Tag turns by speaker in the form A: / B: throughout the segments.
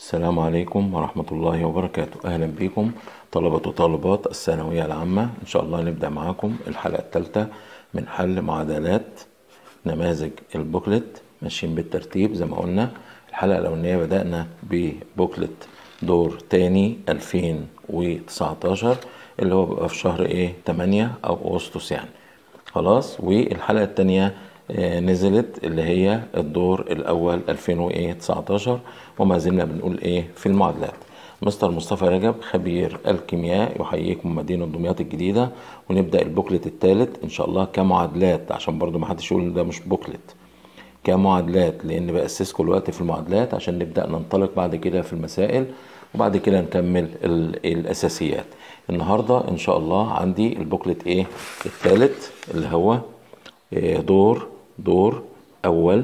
A: السلام عليكم ورحمة الله وبركاته أهلا بكم طلبة وطالبات الثانوية العامة إن شاء الله نبدأ معاكم الحلقة الثالثة من حل معادلات نماذج البوكلت ماشيين بالترتيب زي ما قلنا الحلقة الأولانية بدأنا ببوكلت دور تاني 2019 اللي هو بيبقى في شهر ايه 8 أو أغسطس يعني خلاص والحلقة التانية آه، نزلت اللي هي الدور الأول 2019 وما زلنا بنقول إيه في المعادلات مستر مصطفى رجب خبير الكيمياء يحييكم مدينة دمياط الجديدة ونبدأ البوكلت الثالث إن شاء الله كمعادلات عشان برضو ما حدش يقول ده مش بوكلت كمعادلات لأن بأسسكم الوقت في المعادلات عشان نبدأ ننطلق بعد كده في المسائل وبعد كده نكمل ال- الأساسيات النهاردة إن شاء الله عندي البوكلت إيه الثالث اللي هو إيه، دور دور أول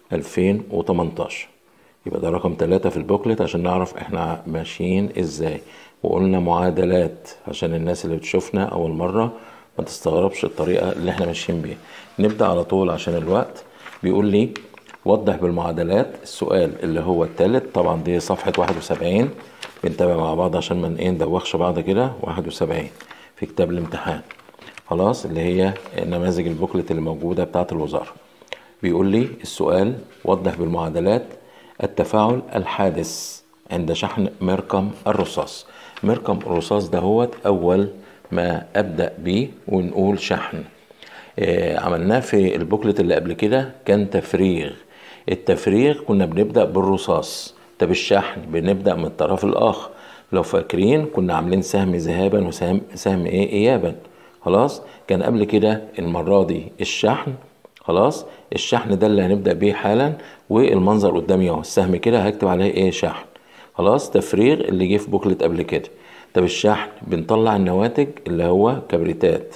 A: 2018 يبقى ده رقم ثلاثة في البوكلت عشان نعرف احنا ماشيين ازاي وقلنا معادلات عشان الناس اللي بتشوفنا أول مرة ما تستغربش الطريقة اللي احنا ماشيين بيها نبدأ على طول عشان الوقت بيقول لي وضح بالمعادلات السؤال اللي هو الثالث طبعا دي صفحة 71 بنتابع مع بعض عشان ما ايه ندوخش بعض كده 71 في كتاب الامتحان خلاص اللي هي نماذج البوكلت اللي موجودة بتاعة الوزارة بيقول لي السؤال وضح بالمعادلات التفاعل الحادث عند شحن مركم الرصاص مركم الرصاص ده هو أول ما أبدأ بيه ونقول شحن آه، عملناه في البوكلت اللي قبل كده كان تفريغ التفريغ كنا بنبدأ بالرصاص طب الشحن بنبدأ من الطرف الآخر لو فاكرين كنا عاملين سهم ذهابا وسهم سهم ايه ايابا خلاص كان قبل كده المرة دي الشحن خلاص الشحن ده اللي هنبدأ بيه حالا والمنظر قدامي اهو السهم كده هكتب عليه ايه شحن خلاص تفريغ اللي جه في بوكلت قبل كده طب الشحن بنطلع النواتج اللي هو كبريتات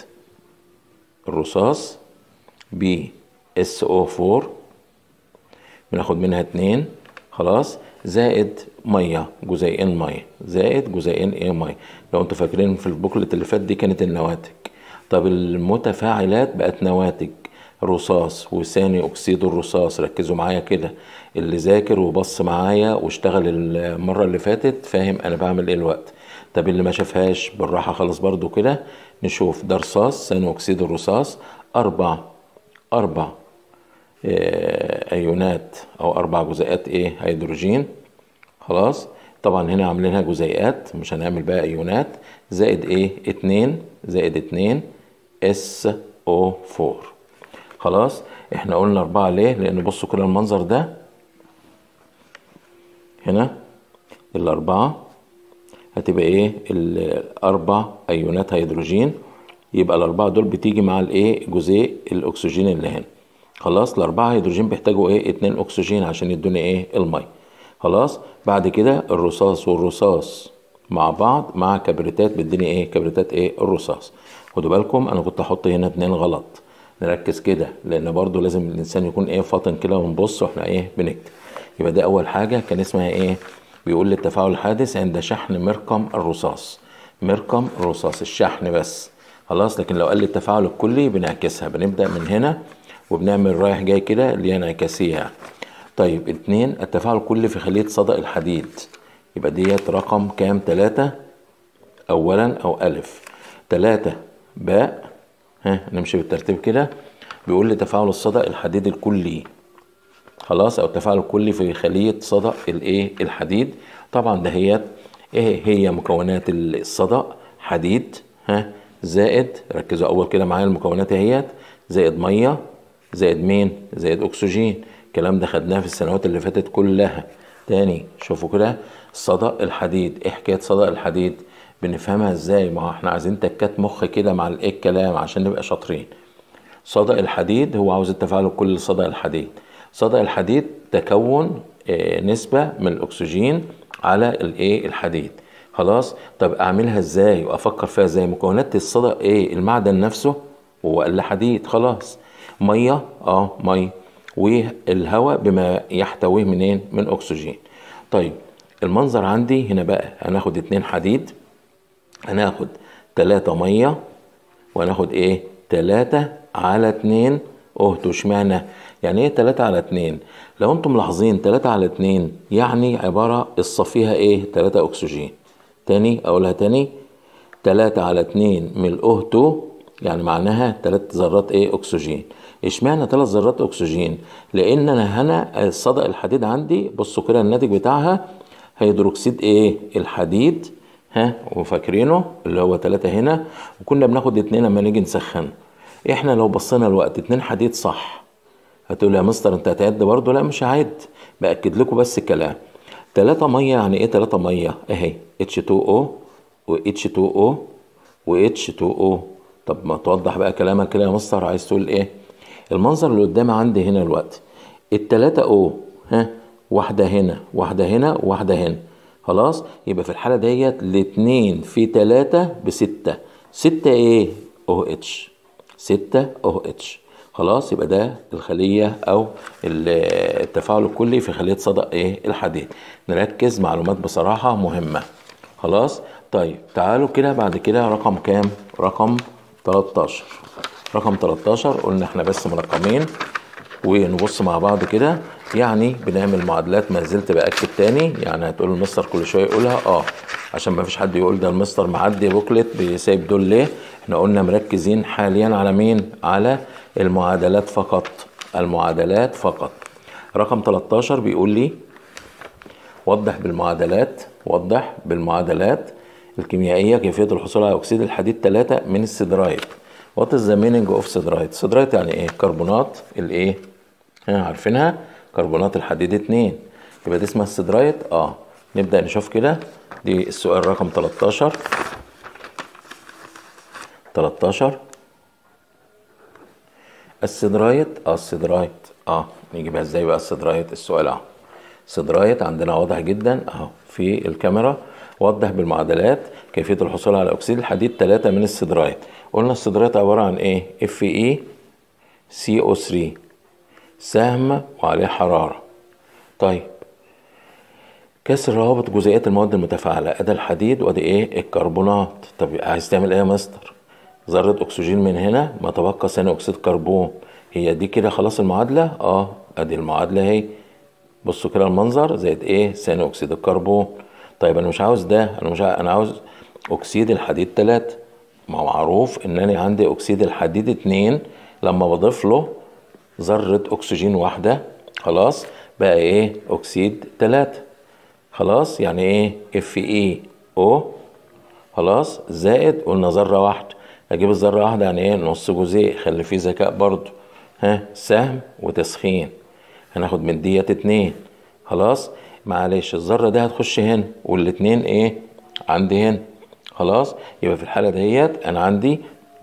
A: الرصاص ب SO4 بناخد منها اتنين خلاص زائد ميه جزيئين ميه زائد جزيئين ايه ميه لو انتوا فاكرين في البوكلت اللي فات دي كانت النواتج طب المتفاعلات بقت نواتج رصاص وثاني اكسيد الرصاص ركزوا معايا كده اللي ذاكر وبص معايا واشتغل المره اللي فاتت فاهم انا بعمل ايه الوقت طب اللي ما شافهاش بالراحه خالص برضو كده نشوف ده رصاص ثاني اكسيد الرصاص اربع اربع آه، ايونات او اربع جزيئات ايه هيدروجين خلاص طبعا هنا عاملينها جزيئات مش هنعمل بقى ايونات زائد ايه اتنين زائد اتنين اس او فور خلاص احنا قلنا اربعة ليه لان بصوا كده المنظر ده هنا الاربعة هتبقى ايه الاربع ايونات هيدروجين يبقى الاربعة دول بتيجي مع الايه جزيء الاكسجين اللي هنا خلاص الاربعة هيدروجين بيحتاجوا ايه اتنين اكسجين عشان يدوني ايه المية خلاص بعد كده الرصاص والرصاص مع بعض مع كبريتات بتديني ايه كبريتات ايه الرصاص خدوا بالكم انا كنت احط هنا اتنين غلط نركز كده لان برضو لازم الانسان يكون ايه فاطن كده ونبص واحنا ايه بنكتب يبقى ده اول حاجة كان اسمها ايه بيقول لي التفاعل الحادث عند شحن مركم الرصاص مركم الرصاص الشحن بس خلاص لكن لو قال لي التفاعل الكلي بنعكسها بنبدأ من هنا وبنعمل رايح جاي كده اللي هي انعكاسية يعني. طيب اتنين التفاعل الكلي في خلية صدأ الحديد يبقى ديت رقم كام تلاتة أولا أو ألف تلاتة باء ها نمشي بالترتيب كده بيقول لي تفاعل الصدأ الحديد الكلي خلاص او التفاعل الكلي في خليه صدأ الايه الحديد طبعا دهيت ايه هي مكونات الصدأ حديد ها زائد ركزوا اول كده معايا المكونات اهيت زائد ميه زائد مين زائد اكسجين الكلام ده خدناه في السنوات اللي فاتت كلها تاني شوفوا كده صدأ الحديد ايه حكايه صدأ الحديد بنفهمها ازاي ما احنا عايزين تكات مخ كده مع الايه الكلام عشان نبقى شاطرين صدأ الحديد هو عاوز التفاعل الكلي لصدأ الحديد صدأ الحديد تكون آه، نسبة من الأكسجين على الإيه الحديد خلاص طب أعملها إزاي وأفكر فيها إزاي مكونات الصدأ إيه المعدن نفسه هو الحديد خلاص مية أه مية والهواء بما يحتويه منين من أكسجين طيب المنظر عندي هنا بقى هناخد اتنين حديد هناخد تلاتة مية وهناخد ايه تلاتة على اتنين اوه اشمعنى يعني ايه 3 على 2 لو انتم ملاحظين 3 على 2 يعني عباره الصفيها ايه 3 اكسجين تاني اقولها تاني 3 على 2 من الاو 2 يعني معناها 3 ذرات ايه اكسجين اشمعنى 3 ذرات اكسجين لان انا هنا الصدأ الحديد عندي بصوا كده الناتج بتاعها هيدروكسيد ايه الحديد ها وفاكرينه اللي هو 3 هنا وكنا بناخد اتنين لما نيجي نسخن احنا لو بصينا الوقت اتنين حديد صح هتقول يا مستر انت هتعد برضه لا مش هعد باكد لكم بس الكلام 3 ميه يعني ايه 3 ميه اهي H2O و H2O و H2O طب ما توضح بقى كلامك كده يا مستر عايز تقول ايه المنظر اللي قدامي عندي هنا الوقت التلاتة او ها واحدة هنا واحدة هنا واحدة هنا خلاص يبقى في الحالة ديت الاتنين في تلاتة بستة ستة ايه او اتش ستة او اتش خلاص يبقى ده الخلية او التفاعل الكلي في خلية صدأ ايه الحديد نركز معلومات بصراحة مهمة خلاص طيب تعالوا كده بعد كده رقم كام رقم 13 رقم 13 قلنا احنا بس مرقمين ونبص مع بعض كده يعني بنعمل معادلات ما زلت باكد تاني يعني هتقول المستر كل شويه يقولها اه عشان ما فيش حد يقول ده المستر معدي بوكلت بيسايب دول ليه احنا قلنا مركزين حاليا على مين على المعادلات فقط المعادلات فقط رقم 13 بيقول لي وضح بالمعادلات وضح بالمعادلات الكيميائيه كيفيه الحصول على اكسيد الحديد 3 من السيدرايت وات از ذا مينينج اوف سيدرايت سيدرايت يعني ايه كربونات الايه ها عارفينها كربونات الحديد 2 يبقى دي اسمها السيدرايت اه نبدا نشوف كده دي السؤال رقم 13 13 السيدرايت اه السيدرايت اه نجيبها ازاي بقى السيدرايت السؤال اهو السيدرايت عندنا واضح جدا اهو في الكاميرا وضح بالمعادلات كيفيه الحصول على اكسيد الحديد 3 من السيدرايت قلنا السيدرايت عباره عن ايه اف اي سي او 3 سهم وعليه حراره طيب كسر روابط جزيئات المواد المتفاعله ادي الحديد وادي ايه الكربونات طب عايز تعمل ايه يا مستر ذره اكسجين من هنا ما تبقى ثاني اكسيد كربون هي دي كده خلاص المعادله اه ادي المعادله اهي بصوا كده المنظر زائد ايه ثاني اكسيد الكربون طيب انا مش عاوز ده انا مش عاوز انا عاوز اكسيد الحديد 3 ما هو معروف ان انا عندي اكسيد الحديد 2 لما بضيف له ذره اكسجين واحده خلاص بقى ايه اكسيد 3 خلاص يعني ايه اف اي او خلاص زائد قلنا ذره واحده اجيب الذره واحده يعني ايه نص جزيء خلي فيه ذكاء برضو ها سهم وتسخين هناخد من ديت اتنين خلاص معلش الذره دي هتخش هنا والاتنين ايه عندي هنا خلاص يبقى في الحاله ديت انا عندي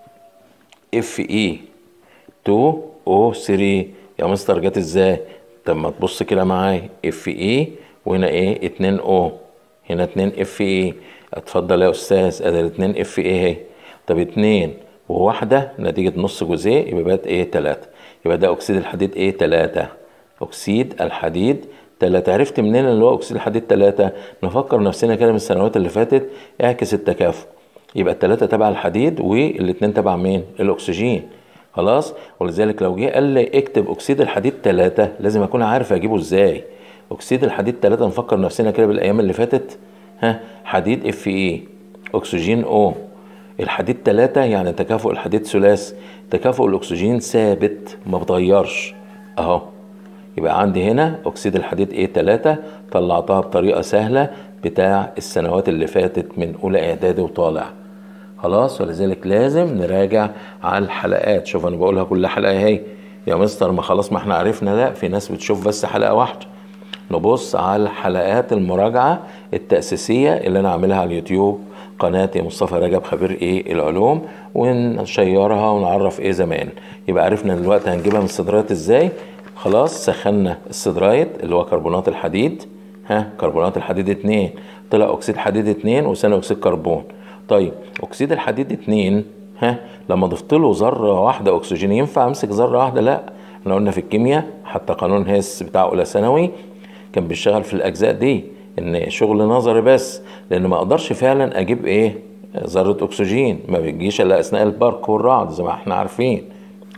A: اف اي 2 او 3 يا مستر جت ازاي طب ما تبص كده معايا اف اي وهنا ايه 2 او هنا 2 اف اي اتفضل يا استاذ ادي 2 اف اي اهي طب 2 وواحده نتيجه نص جزيء يبقى بقت ايه 3 يبقى ده اكسيد الحديد ايه 3 اكسيد الحديد تلاتة عرفت منين اللي هو اكسيد الحديد تلاتة نفكر نفسنا كده من السنوات اللي فاتت اعكس التكافؤ يبقى التلاتة تبع الحديد والاتنين تبع مين الاكسجين خلاص ولذلك لو جه قال لي اكتب اكسيد الحديد تلاتة لازم اكون عارف اجيبه ازاي اكسيد الحديد تلاتة نفكر نفسنا كده بالايام اللي فاتت ها حديد اف اي اكسجين او الحديد تلاتة يعني تكافؤ الحديد ثلاثي تكافؤ الاكسجين ثابت ما بتغيرش اهو يبقى عندي هنا اكسيد الحديد ايه 3 طلعتها بطريقه سهله بتاع السنوات اللي فاتت من اولى اعدادي وطالع خلاص ولذلك لازم نراجع على الحلقات شوف انا بقولها كل حلقه اهي يا مستر ما خلاص ما احنا عرفنا لا في ناس بتشوف بس حلقه واحده نبص على الحلقات المراجعه التاسيسيه اللي انا عاملها على اليوتيوب قناتي مصطفى رجب خبير ايه العلوم ونشيرها ونعرف ايه زمان يبقى عرفنا دلوقتي هنجيبها من الصدرات ازاي خلاص سخنا السيدرايت اللي هو كربونات الحديد ها كربونات الحديد اتنين طلع اكسيد حديد اتنين وثاني اكسيد كربون طيب اكسيد الحديد اتنين ها لما ضفت له ذره واحده اكسجين ينفع امسك ذره واحده لا احنا قلنا في الكيمياء حتى قانون هيس بتاع اولى ثانوي كان بيشتغل في الاجزاء دي ان شغل نظري بس لان ما اقدرش فعلا اجيب ايه ذره اكسجين ما بتجيش الا اثناء البرق والرعد زي ما احنا عارفين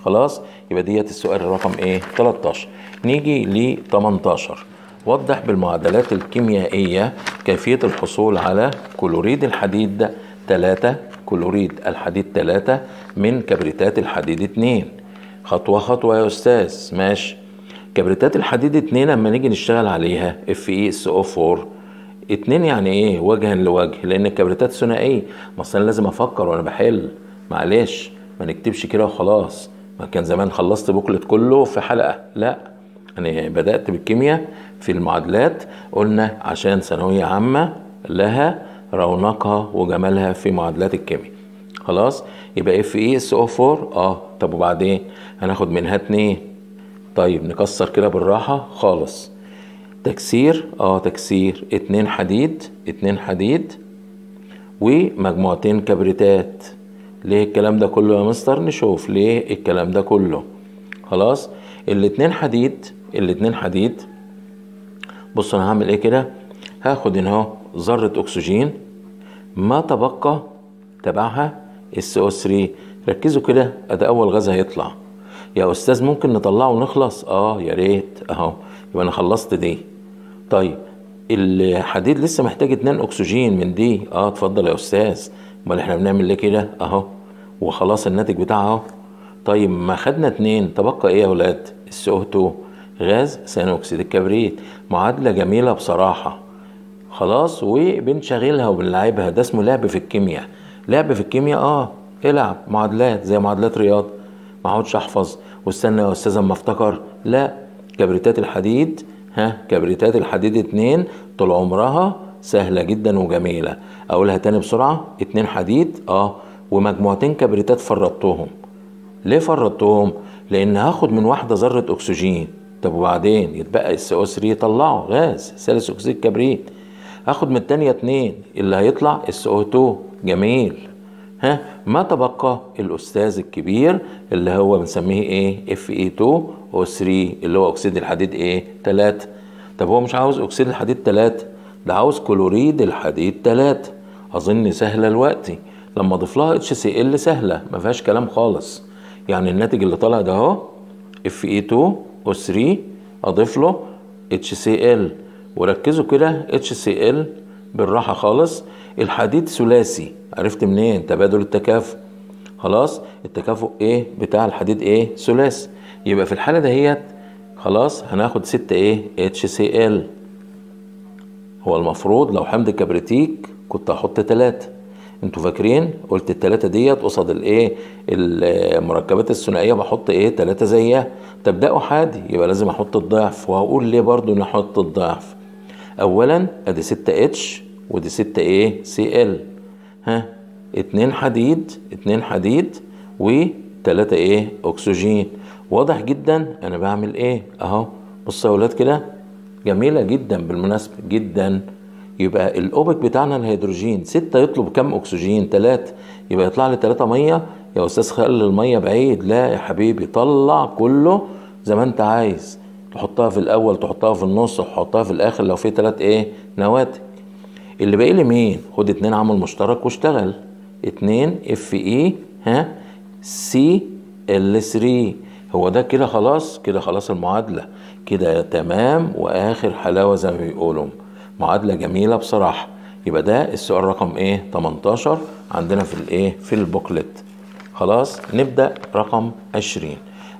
A: خلاص يبقى ديت السؤال الرقم ايه 13 نيجي ل 18 وضح بالمعادلات الكيميائية كيفية الحصول على كلوريد الحديد 3 كلوريد الحديد 3 من كبريتات الحديد 2 خطوة خطوة يا أستاذ ماشي كبريتات الحديد 2 لما نيجي نشتغل عليها اف اي اس او 4 اتنين يعني ايه وجها لوجه لان الكبريتات ثنائيه ما اصل انا لازم افكر وانا بحل معلش ما نكتبش كده وخلاص ما كان زمان خلصت بوكلت كله في حلقه لا انا بدات بالكيمياء في المعادلات قلنا عشان ثانويه عامه لها رونقها وجمالها في معادلات الكيمياء خلاص يبقى اف اي اس او 4 اه طب وبعدين هناخد منها اتنين طيب نكسر كده بالراحه خالص تكسير اه تكسير اتنين حديد اتنين حديد ومجموعتين كبريتات ليه الكلام ده كله يا مستر نشوف ليه الكلام ده كله خلاص الاتنين حديد الاتنين حديد بص انا هعمل ايه كده هاخد هنا اهو ذرة اكسجين ما تبقى تبعها اس او 3 ركزوا كده ادي اول غاز هيطلع يا استاذ ممكن نطلعه ونخلص اه يا ريت اهو يبقى انا خلصت دي طيب الحديد لسه محتاج اتنين اكسجين من دي اه اتفضل يا استاذ امال احنا بنعمل ليه كده اهو وخلاص الناتج بتاعها اهو طيب ما خدنا اتنين تبقى ايه يا ولاد السي او 2 غاز ثاني اكسيد الكبريت معادله جميله بصراحه خلاص وبنشغلها وبنلعبها ده اسمه لعب في الكيمياء لعب في الكيمياء اه العب معادلات زي معادلات رياض ما اقعدش احفظ واستنى يا استاذ اما افتكر لا كبريتات الحديد ها كبريتات الحديد اتنين طول عمرها سهلة جدا وجميلة اقولها تاني بسرعة اتنين حديد اه ومجموعتين كبريتات فرطتهم ليه فرطتهم لان هاخد من واحدة ذرة اكسجين طب وبعدين يتبقى السي او 3 يطلعه غاز ثالث اكسيد كبريت هاخد من التانية اتنين اللي هيطلع السي او 2 جميل ها ما تبقى الاستاذ الكبير اللي هو بنسميه ايه اف اي 2 او 3 اللي هو اكسيد الحديد ايه 3 طب هو مش عاوز اكسيد الحديد 3 ده عاوز كلوريد الحديد 3 اظن سهله دلوقتي لما اضيف لها اتش سي ال سهله ما فيهاش كلام خالص يعني الناتج اللي طالع ده اهو اف اي 2 او 3 اضيف له اتش سي ال وركزوا كده اتش سي ال بالراحه خالص الحديد ثلاثي عرفت منين تبادل التكافؤ خلاص التكافؤ ايه بتاع الحديد ايه ثلاثي يبقى في الحاله دهيت خلاص هناخد ستة ايه اتش سي ال هو المفروض لو حمض كبريتيك كنت هحط تلاتة انتوا فاكرين قلت التلاتة ديت قصاد الايه المركبات الثنائيه بحط ايه تلاتة زيها طب ده احادي يبقى لازم احط الضعف وهقول ليه برضو نحط الضعف اولا ادي ستة اتش ودي ستة ايه سي ال ها اتنين حديد اتنين حديد وتلاتة ايه اكسجين واضح جدا انا بعمل ايه اهو بصوا يا ولاد كده جميلة جدا بالمناسبة جدا يبقى الاوبك بتاعنا الهيدروجين ستة يطلب كم اكسجين تلاتة يبقى يطلع لي تلاتة مية يا استاذ خلي المية بعيد لا يا حبيبي طلع كله زي ما انت عايز تحطها في الاول تحطها في النص تحطها في الاخر لو في تلات ايه نواتج اللي باقي لي مين خد اتنين عامل مشترك واشتغل اتنين اف اي ها سي ال 3 هو ده كده خلاص كده خلاص المعادلة كده تمام واخر حلاوة زي ما بيقولوا معادلة جميلة بصراحة يبقى ده السؤال رقم ايه 18 عندنا في الايه في البوكلت خلاص نبدأ رقم 20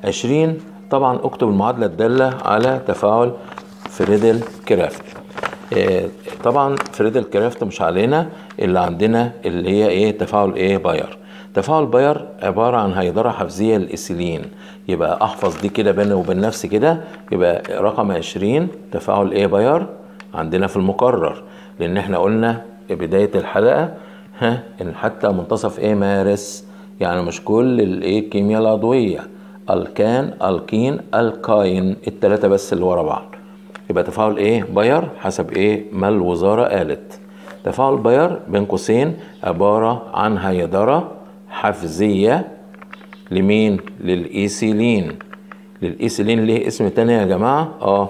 A: 20 طبعا اكتب المعادلة الدالة على تفاعل فريدل كرافت إيه طبعا فريدل كرافت مش علينا اللي عندنا اللي هي ايه تفاعل ايه باير تفاعل باير عبارة عن هيدرة حفزية للإيثيلين يبقى أحفظ دي كده بيني وبين نفسي كده يبقى رقم 20 تفاعل إيه باير عندنا في المقرر لأن إحنا قلنا بداية الحلقة ها إن حتى منتصف إيه مارس يعني مش كل الإيه الكيمياء العضوية الكان الكين الكاين التلاتة بس اللي ورا بعض يبقى تفاعل إيه باير حسب إيه ما الوزارة قالت تفاعل باير بين قوسين عبارة عن هيدرة حفزية لمين؟ للإيثيلين للإيثيلين ليه اسم تاني يا جماعة؟ اه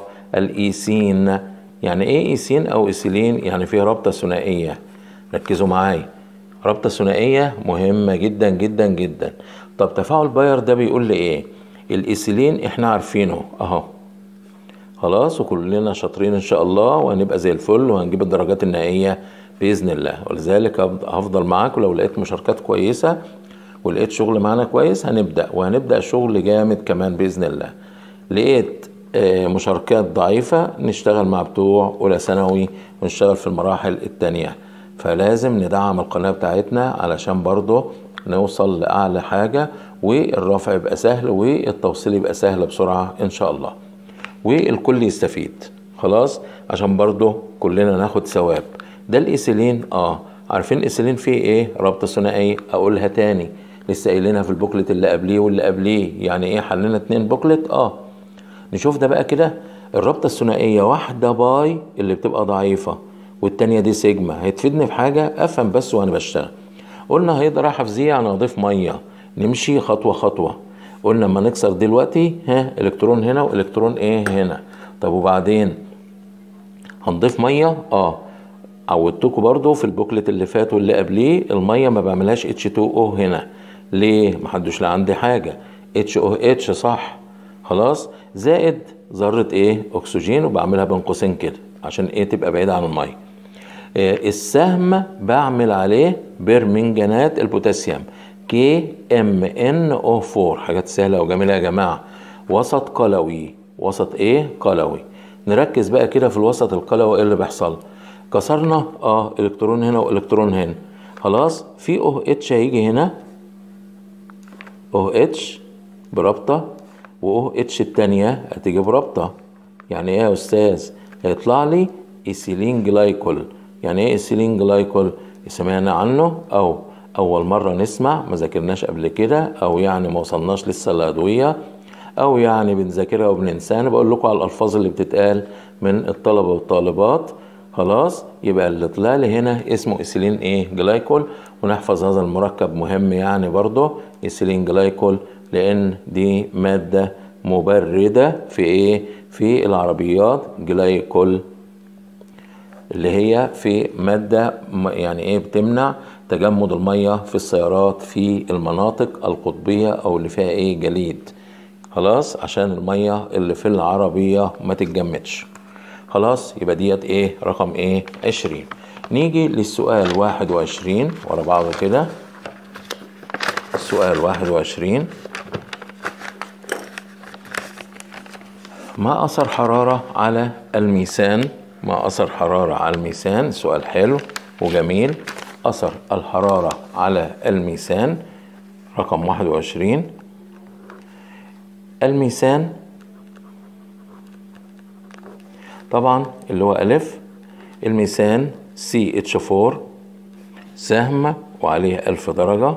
A: الإيثين يعني ايه إيثين أو إيثيلين؟ يعني فيه رابطة ثنائية ركزوا معايا رابطة ثنائية مهمة جدا جدا جدا طب تفاعل باير ده بيقول لي ايه الايثيلين احنا عارفينه اهو خلاص وكلنا شاطرين ان شاء الله وهنبقى زي الفل وهنجيب الدرجات النهائيه باذن الله ولذلك هفضل معاك ولو لقيت مشاركات كويسه ولقيت شغل معانا كويس هنبدا وهنبدا شغل جامد كمان باذن الله لقيت مشاركات ضعيفة نشتغل مع بتوع أولى ثانوي ونشتغل في المراحل التانية فلازم ندعم القناة بتاعتنا علشان برضه نوصل لأعلى حاجة والرفع يبقى سهل والتوصيل يبقى سهل بسرعة إن شاء الله والكل يستفيد خلاص عشان برضه كلنا ناخد ثواب ده الإيثيلين اه عارفين الإيثيلين فيه ايه رابطة ثنائية اقولها تاني لسه قايلينها في البوكلت اللي قبليه واللي قبليه يعني ايه حلينا اتنين بوكلت اه نشوف ده بقى كده الرابطة الثنائية واحدة باي اللي بتبقى ضعيفة والتانية دي سيجما هتفيدني في حاجة افهم بس وانا بشتغل قلنا هيقدر حفظيه يعني اضيف مية نمشي خطوة خطوة قلنا لما نكسر دلوقتي ها الكترون هنا والكترون ايه هنا طب وبعدين هنضيف مية اه عودتكم برضو في البوكلت اللي فات واللي قبليه المية ما بعملهاش H2O هنا ليه محدش لا عندي حاجة HOH صح خلاص زائد ذرة ايه اكسجين وبعملها بين قوسين كده عشان ايه تبقى بعيدة عن المية إيه السهم بعمل عليه برمنجانات البوتاسيوم كي ام ان او 4 حاجات سهلة وجميلة يا جماعة وسط قلوي وسط ايه قلوي نركز بقى كده في الوسط القلوي ايه اللي بيحصل كسرنا اه الكترون هنا والكترون هنا خلاص في او اتش هيجي هنا او اتش برابطه واو اتش التانية هتيجي برابطة يعني ايه يا استاذ هيطلع لي ايثيلين جلايكول يعني ايه ايثيلين جلايكول سمعنا عنه او اول مرة نسمع ما ذاكرناش قبل كده او يعني ما وصلناش لسه الادوية او يعني بنذاكرها وبننساها انا بقول لكم على الالفاظ اللي بتتقال من الطلبة والطالبات خلاص يبقى اللي طلع لي هنا اسمه ايثيلين ايه جلايكول ونحفظ هذا المركب مهم يعني برضه ايثيلين جلايكول لان دي ماده مبرده في ايه في العربيات جلايكول اللي هي في ماده يعني ايه بتمنع تجمد الميه في السيارات في المناطق القطبيه او اللي فيها ايه جليد خلاص عشان الميه اللي في العربيه ما تتجمدش خلاص يبقى ديت ايه رقم ايه عشرين نيجي للسؤال واحد وعشرين ورا بعض كده السؤال واحد وعشرين ما أثر حرارة على الميزان ما أثر حرارة على الميزان سؤال حلو وجميل أثر الحرارة على الميزان رقم واحد وعشرين الميزان طبعا اللي هو ألف الميزان سي اتش 4 سهم وعليه ألف درجة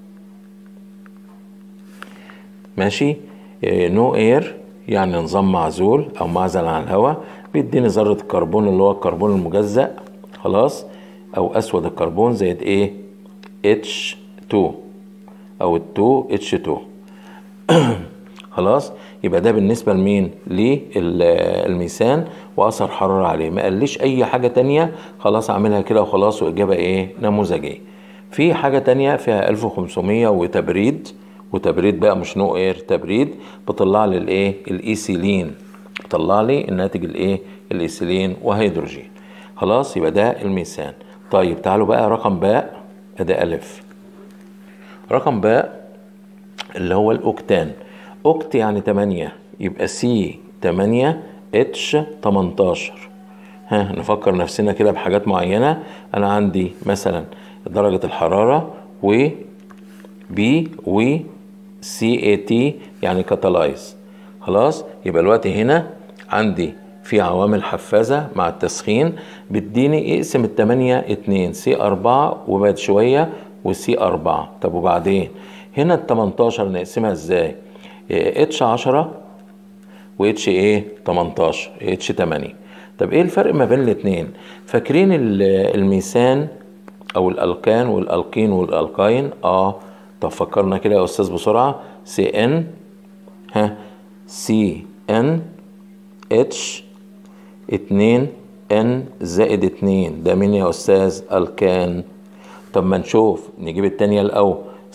A: ماشي نو اير يعني نظام معزول او معزل عن الهواء بيديني ذرة الكربون اللي هو الكربون المجزأ خلاص او اسود الكربون زائد ايه H2 او ال 2 H2 خلاص يبقى ده بالنسبة لمين للميزان واثر حرارة عليه ما قاليش اي حاجة تانية خلاص اعملها كده وخلاص واجابة ايه نموذجية في حاجة تانية فيها 1500 وتبريد وتبريد بقى مش نو اير تبريد بطلع لي الايه الايثيلين بطلع لي الناتج الايه الايثيلين وهيدروجين خلاص يبقى ده الميثان طيب تعالوا بقى رقم باء ده الف رقم باء اللي هو الاوكتان اوكت يعني 8 يبقى سي 8 اتش 18 ها نفكر نفسنا كده بحاجات معينة انا عندي مثلا درجة الحرارة و بي و سي اي تي يعني كاتالايز خلاص يبقى الوقت هنا عندي في عوامل حفازة مع التسخين بتديني اقسم التمانية اتنين سي أربعة وبعد شوية وسي أربعة طب وبعدين هنا التمنتاشر نقسمها ازاي اتش عشرة واتش ايه تمنتاشر اتش تمانية طب ايه الفرق ما بين الاتنين فاكرين الميثان او الالكان والالقين والالقاين اه طب فكرنا كده يا استاذ بسرعه سي ان ها سي ان اتش اتنين ان زائد اتنين ده مين يا استاذ الكان طب ما نشوف نجيب التانية الاول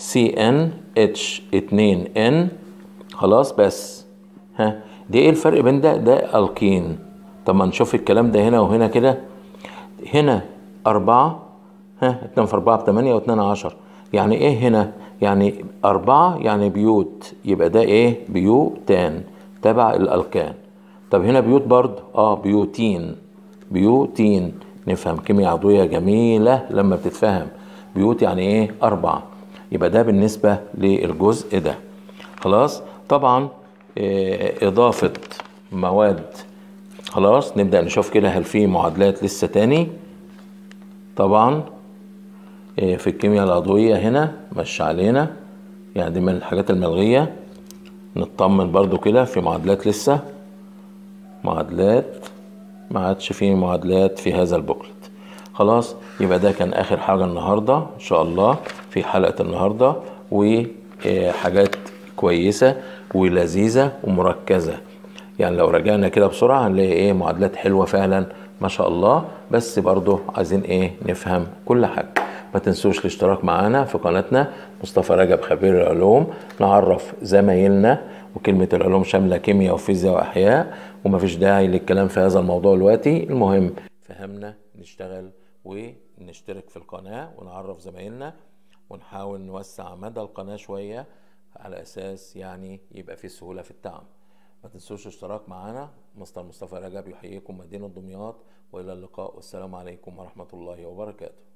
A: سي ان اتش 2 ان خلاص بس ها دي ايه الفرق بين ده ده الكين طب ما نشوف الكلام ده هنا وهنا كده هنا أربعة ها اتنين في أربعة بتمانية واتنين عشر يعني ايه هنا يعني أربعة يعني بيوت يبقى ده ايه بيوتان تبع الألكان طب هنا بيوت برضه اه بيوتين بيوتين نفهم كيمياء عضوية جميلة لما بتتفهم بيوت يعني ايه أربعة يبقى ده بالنسبة للجزء ده خلاص طبعا إيه إضافة مواد خلاص نبدأ نشوف كده هل في معادلات لسه تاني طبعا إيه في الكيمياء العضوية هنا مش علينا يعني دي من الحاجات الملغية نطمن برضو كده في معادلات لسه معادلات ما عادش في معادلات في هذا البوكلت خلاص يبقى ده كان اخر حاجة النهاردة ان شاء الله في حلقة النهاردة وحاجات كويسة ولذيذة ومركزة يعني لو رجعنا كده بسرعة هنلاقي ايه معادلات حلوة فعلا ما شاء الله بس برضو عايزين ايه نفهم كل حاجة ما تنسوش الاشتراك معنا في قناتنا مصطفى رجب خبير العلوم نعرف زمايلنا وكلمة العلوم شاملة كيمياء وفيزياء وأحياء ومفيش داعي للكلام في هذا الموضوع دلوقتي المهم فهمنا نشتغل ونشترك في القناة ونعرف زمايلنا ونحاول نوسع مدى القناة شوية على أساس يعني يبقى في سهولة في التعامل ما تنسوش الاشتراك معنا مستر مصطفى رجب يحييكم مدينة دمياط وإلى اللقاء والسلام عليكم ورحمة الله وبركاته